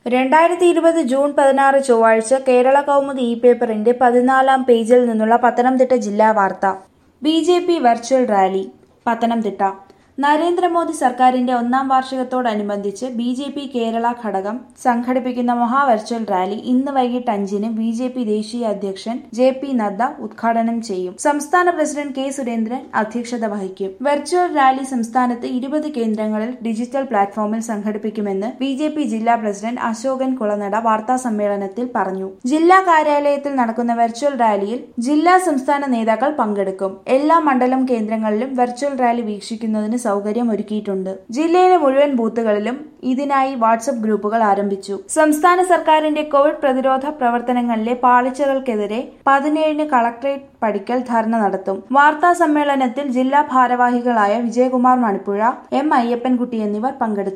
രണ്ടായിരത്തി ഇരുപത് ജൂൺ പതിനാറ് ചൊവ്വാഴ്ച കേരള കൗമുദി ഇ പേപ്പറിന്റെ പതിനാലാം പേജിൽ നിന്നുള്ള പത്തനംതിട്ട ജില്ലാ വാർത്ത B J P virtual rally Pathanamthitta Narendra Modi സർക്കാരിന്റെ ഒന്നാം വാർഷികത്തോടനുബന്ധിച്ച് ബി ജെ പി കേരള ഘടകം സംഘടിപ്പിക്കുന്ന മഹാ വെർച്വൽ റാലി ഇന്ന് വൈകിട്ട് അഞ്ചിന് ബി ജെ പി ദേശീയ അധ്യക്ഷൻ ജെ പി നദ്ദ ഉദ്ഘാടനം ചെയ്യും സംസ്ഥാന പ്രസിഡന്റ് കെ സുരേന്ദ്രൻ അധ്യക്ഷത വഹിക്കും വെർച്വൽ റാലി സംസ്ഥാനത്ത് ഇരുപത് കേന്ദ്രങ്ങളിൽ ഡിജിറ്റൽ പ്ലാറ്റ്ഫോമിൽ സംഘടിപ്പിക്കുമെന്ന് ബി ജെ പി ജില്ലാ പ്രസിഡന്റ് അശോകൻ കുളനട വാർത്താ സമ്മേളനത്തിൽ പറഞ്ഞു ജില്ലാ കാര്യാലയത്തിൽ നടക്കുന്ന വെർച്വൽ റാലിയിൽ ജില്ലാ സംസ്ഥാന നേതാക്കൾ പങ്കെടുക്കും എല്ലാ മണ്ഡലം കേന്ദ്രങ്ങളിലും വെർച്വൽ റാലി വീക്ഷിക്കുന്നതിന് സൗകര്യം ഒരുക്കിയിട്ടുണ്ട് ജില്ലയിലെ മുഴുവൻ ബൂത്തുകളിലും ഇതിനായി വാട്സപ്പ് ഗ്രൂപ്പുകൾ ആരംഭിച്ചു സംസ്ഥാന സർക്കാരിന്റെ കോവിഡ് പ്രതിരോധ പ്രവർത്തനങ്ങളിലെ പാളിച്ചകൾക്കെതിരെ പതിനേഴിന് കളക്ടറേറ്റ് പടിക്കൽ ധർണ നടത്തും വാർത്താ സമ്മേളനത്തിൽ ജില്ലാ ഭാരവാഹികളായ വിജയകുമാർ മണിപ്പുഴ എം അയ്യപ്പൻകുട്ടി എന്നിവർ പങ്കെടുത്തു